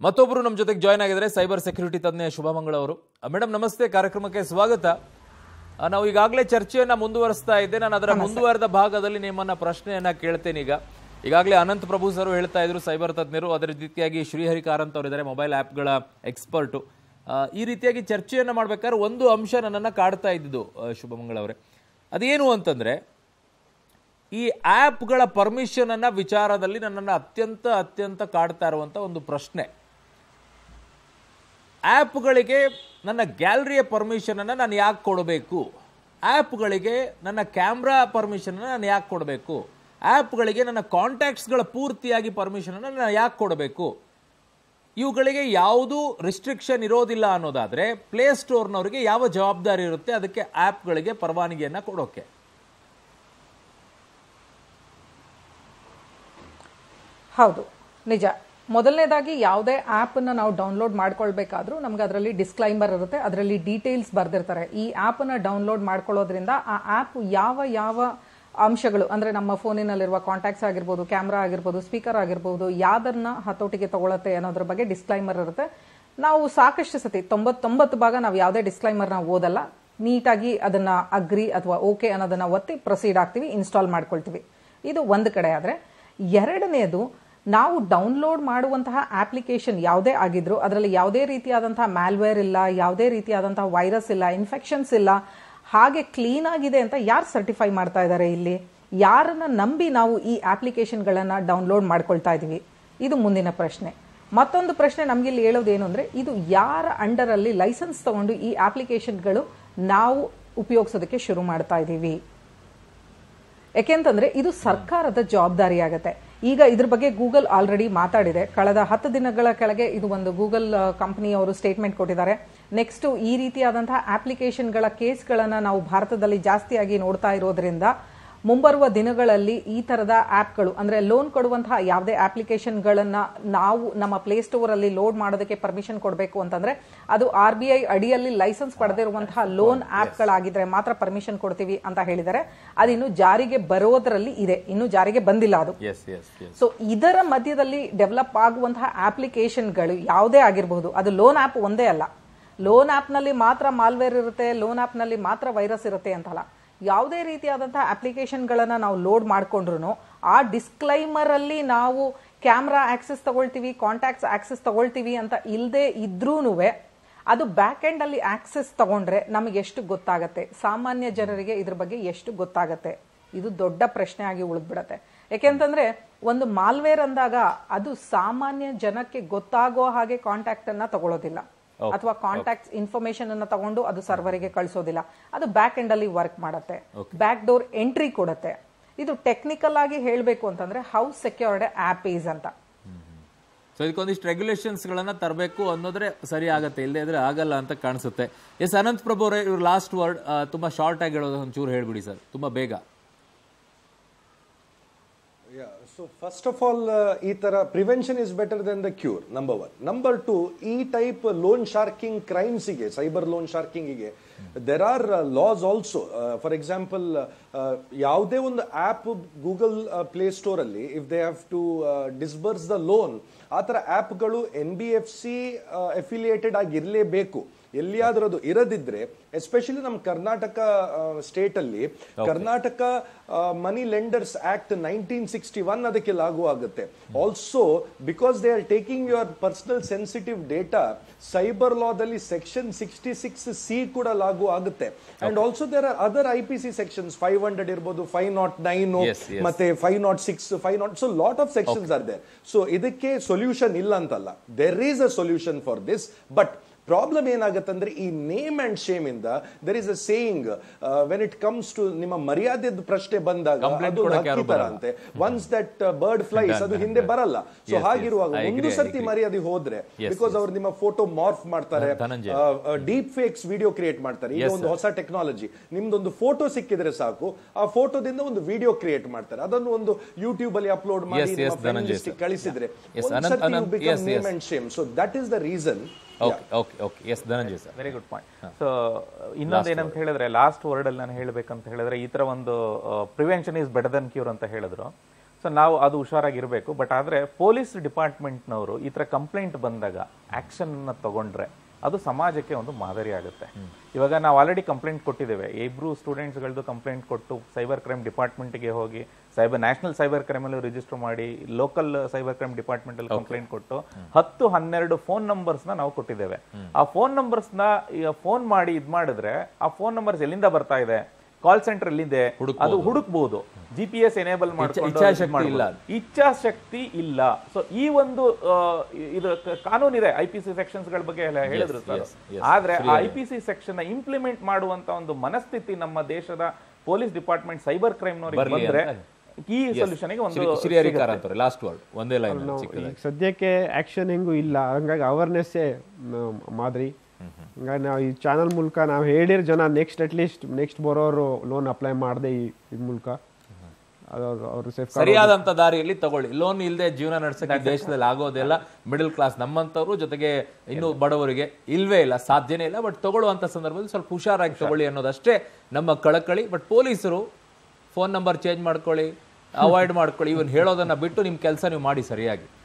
ಮತ್ತೊಬ್ಬರು ನಮ್ಮ ಜೊತೆಗೆ ಜಾಯ್ನ್ ಆಗಿದ್ದಾರೆ ಸೈಬರ್ ಸೆಕ್ಯೂರಿಟಿ ತಜ್ಞ ಶುಭಮಂಗಳ ಅವರು ಮೇಡಮ್ ನಮಸ್ತೆ ಕಾರ್ಯಕ್ರಮಕ್ಕೆ ಸ್ವಾಗತ ಆ, ನಾವು ಈಗಾಗಲೇ ಚರ್ಚೆಯನ್ನ ಮುಂದುವರಿಸ್ತಾ ಇದ್ದೆ ನಾನು ಅದರ ಮುಂದುವರೆದ ಭಾಗದಲ್ಲಿ ನಿಮ್ಮನ್ನ ಪ್ರಶ್ನೆಯನ್ನ ಕೇಳ್ತೇನೆ ಈಗ ಈಗಾಗಲೇ ಅನಂತ್ ಪ್ರಭು ಸರ್ ಹೇಳ್ತಾ ಇದ್ರು ಸೈಬರ್ ತಜ್ಞರು ಅದೇ ರೀತಿಯಾಗಿ ಶ್ರೀಹರಿ ಕಾರಂತ್ ಅವರು ಇದ್ದಾರೆ ಮೊಬೈಲ್ ಆ್ಯಪ್ಗಳ ಎಕ್ಸ್ಪರ್ಟು ಈ ರೀತಿಯಾಗಿ ಚರ್ಚೆಯನ್ನ ಮಾಡ್ಬೇಕಾದ್ರೆ ಒಂದು ಅಂಶ ನನ್ನನ್ನು ಕಾಡ್ತಾ ಇದ್ದಿದ್ದು ಆ, ಶುಭಮಂಗಳ ಅವರೇ ಅದೇನು ಅಂತಂದ್ರೆ ಈ ಆ್ಯಪ್ಗಳ ಪರ್ಮಿಷನ್ ಅನ್ನ ವಿಚಾರದಲ್ಲಿ ನನ್ನನ್ನು ಅತ್ಯಂತ ಅತ್ಯಂತ ಕಾಡ್ತಾ ಇರುವಂತ ಒಂದು ಪ್ರಶ್ನೆ ಆ್ಯಪ್ಗಳಿಗೆ ನನ್ನ ಗ್ಯಾಲರಿಯ ಪರ್ಮಿಷನನ್ನು ನಾನು ಯಾಕೆ ಕೊಡಬೇಕು ಆ್ಯಪ್ಗಳಿಗೆ ನನ್ನ ಕ್ಯಾಮ್ರಾ ಪರ್ಮಿಷನನ್ನು ನಾನು ಯಾಕೆ ಕೊಡಬೇಕು ಆ್ಯಪ್ಗಳಿಗೆ ನನ್ನ ಕಾಂಟ್ಯಾಕ್ಟ್ಸ್ಗಳ ಪೂರ್ತಿಯಾಗಿ ಪರ್ಮಿಷನನ್ನು ನಾನು ಯಾಕೆ ಕೊಡಬೇಕು ಇವುಗಳಿಗೆ ಯಾವುದೂ ರಿಸ್ಟ್ರಿಕ್ಷನ್ ಇರೋದಿಲ್ಲ ಅನ್ನೋದಾದರೆ ಪ್ಲೇಸ್ಟೋರ್ನವರಿಗೆ ಯಾವ ಜವಾಬ್ದಾರಿ ಇರುತ್ತೆ ಅದಕ್ಕೆ ಆ್ಯಪ್ಗಳಿಗೆ ಪರವಾನಗಿಯನ್ನು ಕೊಡೋಕೆ ಹೌದು ನಿಜ ಮೊದಲನೇದಾಗಿ ಯಾವುದೇ ಆ್ಯಪನ್ನು ನಾವು ಡೌನ್ಲೋಡ್ ಮಾಡ್ಕೊಳ್ಬೇಕಾದ್ರೂ ನಮ್ಗೆ ಅದರಲ್ಲಿ ಡಿಸ್ಕ್ಲೈಮರ್ ಇರುತ್ತೆ ಅದರಲ್ಲಿ ಡೀಟೇಲ್ಸ್ ಬರೆದಿರ್ತಾರೆ ಈ ಆ್ಯಪನ್ನು ಡೌನ್ಲೋಡ್ ಮಾಡ್ಕೊಳ್ಳೋದ್ರಿಂದ ಆ ಆ್ಯಪ್ ಯಾವ ಯಾವ ಅಂಶಗಳು ಅಂದರೆ ನಮ್ಮ ಫೋನಿನಲ್ಲಿರುವ ಕಾಂಟ್ಯಾಕ್ಟ್ಸ್ ಆಗಿರ್ಬೋದು ಕ್ಯಾಮ್ರಾ ಆಗಿರ್ಬೋದು ಸ್ಪೀಕರ್ ಆಗಿರ್ಬೋದು ಯಾವ್ದನ್ನ ಹತೋಟಿಗೆ ತಗೊಳತ್ತೆ ಅನ್ನೋದ್ರ ಬಗ್ಗೆ ಡಿಸ್ಕ್ಲೈಮರ್ ಇರುತ್ತೆ ನಾವು ಸಾಕಷ್ಟು ಸತಿ ತೊಂಬತ್ತೊಂಬತ್ತು ಭಾಗ ನಾವು ಯಾವುದೇ ಡಿಸ್ಕ್ಲೈಮರ್ನ ಓದಲ್ಲ ನೀಟಾಗಿ ಅದನ್ನ ಅಗ್ರಿ ಅಥವಾ ಓಕೆ ಅನ್ನೋದನ್ನ ಒತ್ತಿ ಪ್ರೊಸೀಡ್ ಆಗ್ತೀವಿ ಇನ್ಸ್ಟಾಲ್ ಮಾಡ್ಕೊಳ್ತೀವಿ ಇದು ಒಂದು ಕಡೆ ಆದರೆ ಎರಡನೇದು ನಾವು ಡೌನ್ಲೋಡ್ ಮಾಡುವಂತಹ ಅಪ್ಲಿಕೇಶನ್ ಯಾವುದೇ ಆಗಿದ್ರು ಅದರಲ್ಲಿ ಯಾವುದೇ ರೀತಿಯಾದಂತಹ ಮ್ಯಾಲ್ವೇರ್ ಇಲ್ಲ ಯಾವುದೇ ರೀತಿಯಾದಂತಹ ವೈರಸ್ ಇಲ್ಲ ಇನ್ಫೆಕ್ಷನ್ಸ್ ಇಲ್ಲ ಹಾಗೆ ಕ್ಲೀನ್ ಆಗಿದೆ ಅಂತ ಯಾರು ಸರ್ಟಿಫೈ ಮಾಡ್ತಾ ಇದ್ದಾರೆ ಇಲ್ಲಿ ಯಾರನ್ನ ನಂಬಿ ನಾವು ಈ ಅಪ್ಲಿಕೇಶನ್ಗಳನ್ನು ಡೌನ್ಲೋಡ್ ಮಾಡ್ಕೊಳ್ತಾ ಇದೀವಿ ಇದು ಮುಂದಿನ ಪ್ರಶ್ನೆ ಮತ್ತೊಂದು ಪ್ರಶ್ನೆ ನಮ್ಗೆ ಇಲ್ಲಿ ಹೇಳೋದೇನು ಅಂದ್ರೆ ಇದು ಯಾರ ಅಂಡರ್ ಅಲ್ಲಿ ಲೈಸೆನ್ಸ್ ತಗೊಂಡು ಈ ಅಪ್ಲಿಕೇಶನ್ಗಳು ನಾವು ಉಪಯೋಗಿಸೋದಕ್ಕೆ ಶುರು ಮಾಡ್ತಾ ಇದ್ದೀವಿ ಯಾಕೆಂತಂದ್ರೆ ಇದು ಸರ್ಕಾರದ ಜವಾಬ್ದಾರಿ ಆಗತ್ತೆ ಈಗ ಇದ್ರ ಬಗ್ಗೆ ಗೂಗಲ್ ಆಲ್ರೆಡಿ ಮಾತಾಡಿದೆ ಕಳೆದ ಹತ್ತು ದಿನಗಳ ಕೆಳಗೆ ಇದು ಒಂದು ಗೂಗಲ್ ಕಂಪನಿಯವರು ಸ್ಟೇಟ್ಮೆಂಟ್ ಕೊಟ್ಟಿದ್ದಾರೆ ನೆಕ್ಸ್ಟ್ ಈ ರೀತಿಯಾದಂತಹ ಅಪ್ಲಿಕೇಶನ್ಗಳ ಕೇಸ್ಗಳನ್ನ ನಾವು ಭಾರತದಲ್ಲಿ ಜಾಸ್ತಿಯಾಗಿ ನೋಡ್ತಾ ಇರೋದ್ರಿಂದ ಮುಂಬರುವ ದಿನಗಳಲ್ಲಿ ಈ ತರದ ಆಪ್ಗಳು ಅಂದ್ರೆ ಲೋನ್ ಕೊಡುವಂತಹ ಯಾವುದೇ ಅಪ್ಲಿಕೇಶನ್ಗಳನ್ನ ನಾವು ನಮ್ಮ ಪ್ಲೇಸ್ಟೋರ್ ಅಲ್ಲಿ ಲೋಡ್ ಮಾಡೋದಕ್ಕೆ ಪರ್ಮಿಷನ್ ಕೊಡಬೇಕು ಅಂತಂದ್ರೆ ಅದು ಆರ್ ಬಿ ಐ ಅಡಿಯಲ್ಲಿ ಲೈಸೆನ್ಸ್ ಪಡೆದಿರುವಂತಹ ಲೋನ್ ಆಪ್ಗಳಾಗಿದ್ರೆ ಮಾತ್ರ ಪರ್ಮಿಷನ್ ಕೊಡ್ತೀವಿ ಅಂತ ಹೇಳಿದ್ದಾರೆ ಅದಿನ್ನು ಜಾರಿಗೆ ಬರೋದರಲ್ಲಿ ಇದೆ ಇನ್ನು ಜಾರಿಗೆ ಬಂದಿಲ್ಲ ಅದು ಎಸ್ ಎಸ್ ಎಸ್ ಸೊ ಇದರ ಮಧ್ಯದಲ್ಲಿ ಡೆವಲಪ್ ಆಗುವಂತಹ ಅಪ್ಲಿಕೇಶನ್ಗಳು ಯಾವುದೇ ಆಗಿರಬಹುದು ಅದು ಲೋನ್ ಆಪ್ ಒಂದೇ ಅಲ್ಲ ಲೋನ್ ನಲ್ಲಿ ಮಾತ್ರ ಮಾಲ್ವೇರ್ ಇರುತ್ತೆ ಲೋನ್ ನಲ್ಲಿ ಮಾತ್ರ ವೈರಸ್ ಇರುತ್ತೆ ಅಂತಲ್ಲ ಯಾವುದೇ ರೀತಿಯಾದಂತಹ ಅಪ್ಲಿಕೇಶನ್ಗಳನ್ನ ನಾವು ಲೋಡ್ ಮಾಡ್ಕೊಂಡ್ರು ಆ ಡಿಸ್ಕ್ಲೈಮರ್ ಅಲ್ಲಿ ನಾವು ಕ್ಯಾಮ್ರಾ ಆಕ್ಸೆಸ್ ತಗೊಳ್ತೀವಿ ಕಾಂಟ್ಯಾಕ್ಟ್ಸ್ ಆಕ್ಸೆಸ್ ತಗೊಳ್ತೀವಿ ಅಂತ ಇಲ್ಲದೆ ಇದ್ರೂನುವೆ ಅದು ಬ್ಯಾಕ್ ಎಂಡ್ ಅಲ್ಲಿ ಆಕ್ಸೆಸ್ ತಗೊಂಡ್ರೆ ನಮಗೆ ಎಷ್ಟು ಗೊತ್ತಾಗತ್ತೆ ಸಾಮಾನ್ಯ ಜನರಿಗೆ ಇದ್ರ ಬಗ್ಗೆ ಎಷ್ಟು ಗೊತ್ತಾಗತ್ತೆ ಇದು ದೊಡ್ಡ ಪ್ರಶ್ನೆ ಆಗಿ ಉಳಿದ್ಬಿಡತ್ತೆ ಯಾಕೆಂತಂದ್ರೆ ಒಂದು ಮಾಲ್ವೇರ್ ಅಂದಾಗ ಅದು ಸಾಮಾನ್ಯ ಜನಕ್ಕೆ ಗೊತ್ತಾಗೋ ಹಾಗೆ ಕಾಂಟ್ಯಾಕ್ಟ್ ಅನ್ನ ತಗೊಳ್ಳೋದಿಲ್ಲ ಅಥವಾ ಕಾಂಟ್ಯಾಕ್ಟ್ ಇನ್ಫಾರ್ಮೇಶನ್ ಅನ್ನ ತಗೊಂಡು ಅದು ಸರ್ವರಿಗೆ ಕಳಿಸೋದಿಲ್ಲ ಅದು ಬ್ಯಾಕ್ ಎಂಡ್ ಅಲ್ಲಿ ವರ್ಕ್ ಮಾಡುತ್ತೆ ಬ್ಯಾಕ್ ಡೋರ್ ಎಂಟ್ರಿ ಕೊಡುತ್ತೆ ಇದು ಟೆಕ್ನಿಕಲ್ ಆಗಿ ಹೇಳಬೇಕು ಅಂತಂದ್ರೆ ಹೌ ಸೆಕ್ಯೂರ್ಡ್ ಆಪ್ ಈಸ್ ಅಂತ ಸೊ ಇದಕ್ಕೊಂದಿಷ್ಟು ರೆಗ್ಯುಲೇಷನ್ಸ್ ಗಳನ್ನ ತರಬೇಕು ಅನ್ನೋದ್ರೆ ಸರಿ ಆಗತ್ತೆ ಇಲ್ಲದೆ ಇದ್ರೆ ಆಗಲ್ಲ ಅಂತ ಕಾಣಿಸುತ್ತೆ ಎಸ್ ಅನಂತ್ ಪ್ರಭು ಅವರೇ ಇವ್ರ ಲಾಸ್ಟ್ ವರ್ಡ್ ತುಂಬಾ ಶಾರ್ಟ್ ಆಗಿ ಹೇಳೋದು ಒಂಚೂರು ಹೇಳ್ಬಿಡಿ ಸರ್ ತುಂಬಾ ಬೇಗ Yeah, so first of all, uh, ಈ ತರ prevention is better than the cure number one number two ಈ ಟೈಪ್ ಲೋನ್ ಶಾರ್ಕಿಂಗ್ ಕ್ರೈಮ್ಸಿಗೆ ಸೈಬರ್ ಲೋನ್ ಶಾರ್ಕಿಂಗಿಗೆ there are laws also for example ಯಾವುದೇ ಒಂದು ಆಪ್ ಗೂಗಲ್ ಪ್ಲೇ ಸ್ಟೋರ್ ಅಲ್ಲಿ if they have to disburse the loan ಆ ತರ ಆಪ್ಗಳು N B F C affiliated ಆಗಿರ್ಲೇಬೇಕು ಎಲ್ಲಿಯಾದ್ರೂ ಅದು ಇರದಿದ್ರೆ ಎಸ್ಪೆಷಲಿ ನಮ್ಮ ಕರ್ನಾಟಕ ಸ್ಟೇಟ್ ಅಲ್ಲಿ Karnataka money lenders act nineteen sixty one ಅದಕ್ಕೆ ಲಾಗು ಆಗುತ್ತೆ also because they are taking your personal sensitive data cyber ಲಾದಲ್ಲಿ ಸೆಕ್ಷನ್ ಸಿಕ್ಸ್ಟಿ ಸಿಕ್ಸ್ ಸಿ ಕೂಡ ಲಾಗು ಆಗುತ್ತೆ and also there are other I P C sections five hundred ಇರ್ಬೋದು five not nine Yes, yes. ಮತ್ತೆ five not six five not so lot of sections are there so ಇದಕ್ಕೆ solution ಇಲ್ಲ ಅಂತಲ್ಲ there is a solution for this but problem ಏನಾಗತ್ತಂದ್ರೆ ಈ name and shame ಇಂದ there is a saying when it comes to ನಿಮ್ಮ ಮರ್ಯಾದೆದ ಪ್ರಶ್ನೆ ಬಂದಾಗ Complaint ಅದು ಕೊಡಕ್ಕೆ ಯಾರು ಹಕ್ಕಿ ತರ ಬರಲ್ಲ. ಅಂತೆ ಒನ್ಸ್ ದಟ್ ಬರ್ಡ್ ಫ್ಲೈಸ್ ಅದು ಹಿಂದೆ ಬರಲ್ಲ ಸೊ Yes, ಹಾಗಿರುವಾಗ yes, I ಒಂದು agree, I ಸರ್ತಿ agree. ಮರ್ಯಾದೆ ಹೋದ್ರೆ Yes, ಬಿಕಾಸ್ ಅವ್ರು ನಿಮ್ಮ ಫೋಟೋ ಮಾರ್ಫ್ ಮಾಡ್ತಾರೆ Dhananjaya. Deep fakes video create ಮಾಡ್ತಾರೆ ಈಗ Yes, ಒಂದು ಹೊಸ ಟೆಕ್ನಾಲಜಿ ನಿಮ್ದೊಂದು ಫೋಟೋ ಸಿಕ್ಕಿದ್ರೆ ಸಾಕು ಆ ಫೋಟೋದಿಂದ ಒಂದು ವಿಡಿಯೋ ಕ್ರಿಯೇಟ್ ಮಾಡ್ತಾರೆ ಅದನ್ನು ಒಂದು ಯೂಟ್ಯೂಬ್ ಅಲ್ಲಿ ಅಪ್ಲೋಡ್ ಮಾಡಿ Yes, yes, ನಿಮ್ಮ friend ಧನಂಜಯ list ಗೆ sir. ಕಳಿಸಿದ್ರೆ Yes, ಒಂದ್ ಅನಂತ್- ಸರ್ತಿ you ಅನಂತ್- become yes, name yes. and shame so that is the reason okay okay okay yes Dhananjaya sir very good point so ಇನ್ನೊಂದು ಏನಂತ ಹೇಳಿದ್ರೆ ಲಾಸ್ಟ್ ವರ್ಡ್ ಅಲ್ಲಿ ನಾನು ಹೇಳ್ಬೇಕಂತ ಹೇಳಿದ್ರೆ ಈ ತರ ಒಂದು prevention is better than cure ಅಂತ ಹೇಳಿದ್ರು ಸೊ ನಾವು ಅದು ಹುಷಾರಾಗಿರ್ಬೇಕು ಬಟ್ ಆದ್ರೆ ಪೊಲೀಸ್ ಡಿಪಾರ್ಟ್ಮೆಂಟ್ನವರು ಈ ತರ ಕಂಪ್ಲೇಂಟ್ ಬಂದಾಗ ಆಕ್ಷನ್ ತಗೊಂಡ್ರೆ ಅದು ಸಮಾಜಕ್ಕೆ ಒಂದು ಮಾದರಿ ಆಗುತ್ತೆ ಇವಾಗ ನಾವು ಆಲ್ರೆಡಿ ಕಂಪ್ಲೇಂಟ್ ಕೊಟ್ಟಿದ್ದೇವೆ ಇಬ್ರು ಸ್ಟೂಡೆಂಟ್ಸ್ಗಳದ್ದು ಕಂಪ್ಲೇಂಟ್ ಕೊಟ್ಟು ಸೈಬರ್ ಕ್ರೈಮ್ ಡಿಪಾರ್ಟ್ಮೆಂಟ್ಗೆ ಹೋಗಿ ಸೈಬರ್ ನ್ಯಾಷನಲ್ ಸೈಬರ್ ಕ್ರೈಮ್ ಅಲ್ಲಿ ರಿಜಿಸ್ಟರ್ ಮಾಡಿ ಲೋಕಲ್ ಸೈಬರ್ ಕ್ರೈಮ್ ಡಿಪಾರ್ಟ್ಮೆಂಟ್ ಅಲ್ಲಿ ಕಂಪ್ಲೇಂಟ್ ಕೊಟ್ಟು ಹತ್ತು ಹನ್ನೆರಡು ಫೋನ್ ನಂಬರ್ಸ್ ನ ನಾವು ಕೊಟ್ಟಿದ್ದೇವೆ ಆ ಫೋನ್ ನಂಬರ್ಸ್ ನ ಫೋನ್ ಮಾಡಿ ಇದ್ ಮಾಡಿದ್ರೆ ಆ ಫೋನ್ ನಂಬರ್ಸ್ ಎಲ್ಲಿಂದ ಬರ್ತಾ ಇದೆ ಕಾಲ್ ಸೆಂಟರ್ ಎಲ್ಲಿದೆ ಅದು ಹುಡುಕ್ಬಹುದು ಜಿ ಪಿ ಎಸ್ ಎನೇಬಲ್ ಮಾಡ್ಕೊಂಡು ಇಚ್ಛಾಶಕ್ತಿ ಇದ್ ಮಾಡ್ಬೋದು. ಇಲ್ಲ. ಇಚ್ಛಾಶಕ್ತಿ ಇಲ್ಲ ಸೊ ಈ ಒಂದು ಆ, ಇದು ಕ- ಕಾನೂನಿದೆ ಐ ಪಿ ಸಿ ಸೆಕ್ಷನ್ಸ್ ಗಳ ಬಗ್ಗೆ ಎಲ್ಲ ಹೇಳಿದ್ರು ಸರ್ ಆದ್ರೆ ಆ ಐ ಪಿ ಸಿ ಸೆಕ್ಷನ್ ನ ಇಂಪ್ಲಿಮೆಂಟ್ ಮಾಡುವಂತ ಒಂದು ಮನಸ್ಥಿತಿ ನಮ್ಮ ದೇಶದ ಪೊಲೀಸ್ ಡಿಪಾರ್ಟ್ಮೆಂಟ್ ಸೈಬರ್ ಕ್ರೈಮ್ ನವರಿಗೆ ಬರ್ಲಿ ಬಂದ್ರೆ ಅಂತ. ಈ ಸೊಲ್ಯೂಷನ್ ಗೆ ಒಂದು ಶ್ರೀ ಹರಿಕಾರ ಅಂತಾರೆ ಲಾಸ್ಟ್ ವರ್ಡ್ ಒಂದೇ ಲೈನ್ ಈಗ ಸದ್ಯಕ್ಕೆ ಆಕ್ಷನ್ ಹೆಂಗೂ ಇಲ್ಲ ಹಂಗಾಗಿ ಅವೇರ್ನೆಸ್ಸೇ ಮಾದರಿ ಹಂಗಾಗಿ ನಾವು ಈ ಚಾನಲ್ ಮೂಲಕ ನಾವು ಹೇಳಿರೋ ಜನ ನೆಕ್ಸ್ಟ್ ಅಟ್ಲೀಸ್ಟ್ ನೆಕ್ಸ್ಟ್ ಬರೋರು ಲೋನ್ ಅಪ್ಲೈ ಮಾಡದೆ ಈ ಇದ್ ಮೂಲಕ ಅದು ಅವರು ಸೇಫ್ ಸರಿಯಾದಂತ ದಾರಿಯಲ್ಲಿ ತಗೊಳ್ಳಿ ಲೋನ್ ಇಲ್ಲದೆ ಜೀವನ ನಡೆಸಕ್ಕೆ ಈ ದೇಶದಲ್ಲಿ ಆಗೋದೆಲ್ಲ ಮಿಡಲ್ ಕ್ಲಾಸ್ ನಮ್ಮಂತವ್ರು ಜೊತೆಗೆ ಇನ್ನು ಬಡವರಿಗೆ ಇಲ್ವೇ ಇಲ್ಲ ಸಾಧ್ಯನೇ ಇಲ್ಲ ಬಟ್ ತಗೊಳ್ಳುವಂತ ಸಂದರ್ಭದಲ್ಲಿ ಸ್ವಲ್ಪ ಹುಷಾರಾಗಿ ತಗೊಳ್ಳಿ ಅನ್ನೋದಷ್ಟೇ ನಮ್ಮ ಕಳಕಳಿ ಬಟ್ ಪೊಲೀಸರು ಫೋನ್ ನಂಬರ್ ಚೇಂಜ್ ಮಾಡ್ಕೊಳ್ಳಿ ಅವಾಯ್ಡ್ ಮಾಡ್ಕೊಳ್ಳಿ ಇವನ್ ಹೇಳೋದನ್ನ ಬಿಟ್ಟು ನಿಮ್ ಕೆಲಸ ನೀವು ಮಾಡಿ ಸರಿಯಾಗಿ